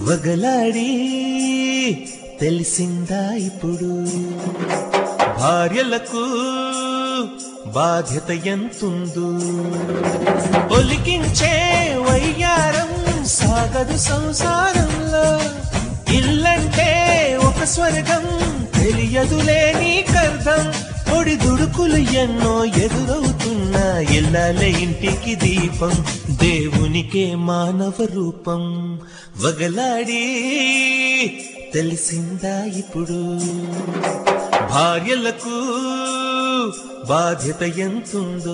వగలాడి తెలిసిందా ఇప్పుడు భార్యలకు బాధ్యత ఎంతుందో ఒలికించే వయ్యారం సాగదు సంసారంలో ఇల్లంటే ఒక స్వర్గం తెలియదులే నీకర్థం ఒడి దుడుకులు ఎన్నో ఎదురవుతున్నా ఇల్లాలే ఇంటికి దీపం దేవునికే మానవ రూపం వగలాడి తెలిసిందా ఇప్పుడు భార్యలకు బాధ్యత ఎంతుందో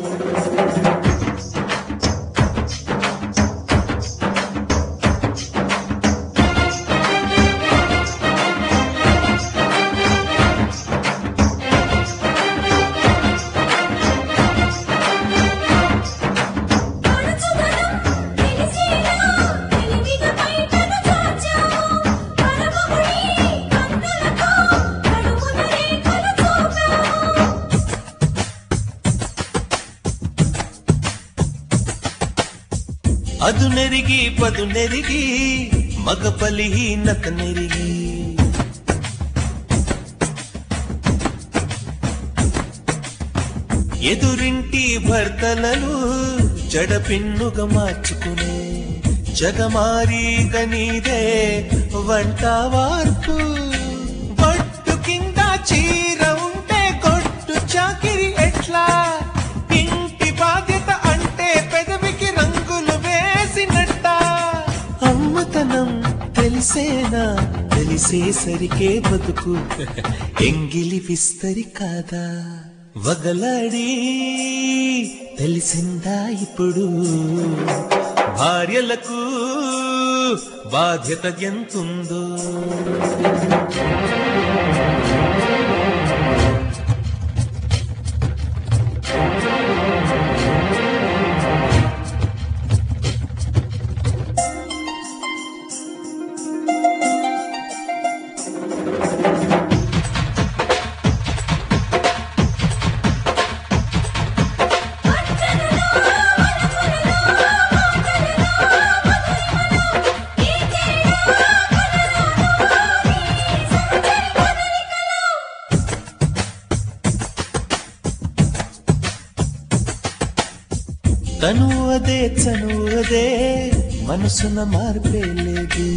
పడుచుదనం తెలిసేలా తెలివిగా బయటకు చాచావు పరమగుడి కన్నులతో నడుమున రేఖలు చూపావు ಅದು ನೆರಿಗಿ ಪದು ನೆರಿಗಿ ಮಗ ಬಲಿಹೀನತ ನೆರಿಗಿ ఎదురింటి భర్తలను జడపిన్నుగా మార్చుకునే జగమారి గనీదే వంట వార్పు బట్టు కింద చీర ఉంటే కొట్టు చాకిరి ఎట్లా ఇంటి బాధ్యత అంటే పెదవికి రంగులు వేసినట్ట అమ్మతనం తెలిసేనా తెలిసేసరికే బతుకు ఎంగిలి విస్తరి కాదా వగలాడి తెలిసిందా ఇప్పుడు భార్యలకు బాధ్యత ఎంతుందో పట్టణంలో వనములలో మాటలలో మధురిమలో ఈ తేడా కలరాను ఈ సంచరి కదలికలో తను అదే చను అదే మనసున మార్పే లేదు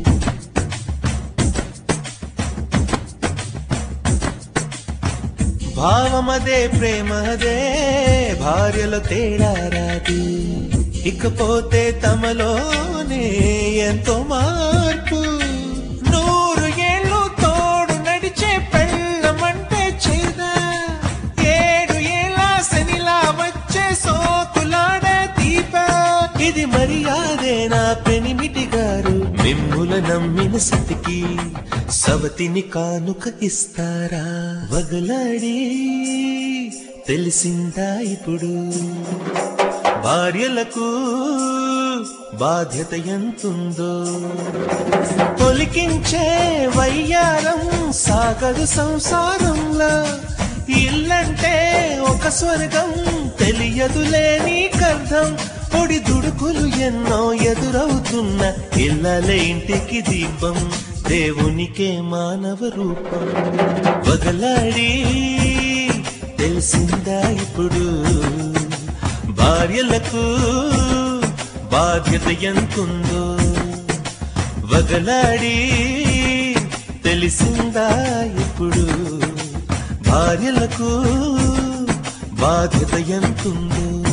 భావమదే ప్రేమదే భార్యలో తేడా రాదు ఇకపోతే తమలోనే ఎంతో మార్పు నూరు ఏళ్ళు తోడు నడిచే పెళ్ళమంటే చేదా ఏడు ఏళ్ళ శనిలా వచ్చే సోకులాడే దీప ఇది మర్యాదే నా పెనిమిటి గారు మిమ్ముల నమ్మిన సతికి సవతిని కానుక ఇస్తారా వగలాడి తెలిసిందా ఇప్పుడు భార్యలకు బాధ్యత ఎంతుందో పొలికించే వయ్యారం సాగదు సంసారంలో ఇల్లంటే ఒక స్వర్గం తెలియదులే నీకర్థం పొడి దుడుకులు ఎన్నో ఎదురవుతున్న ఇళ్ళలే ఇంటికి దీపం దేవునికే మానవ రూపం వగలాడి తెలిసిందా ఇప్పుడు భార్యలకు బాధ్యత ఎంతుందో వగలాడి తెలిసిందా ఇప్పుడు భార్యలకు బాధ్యత ఎంతుందో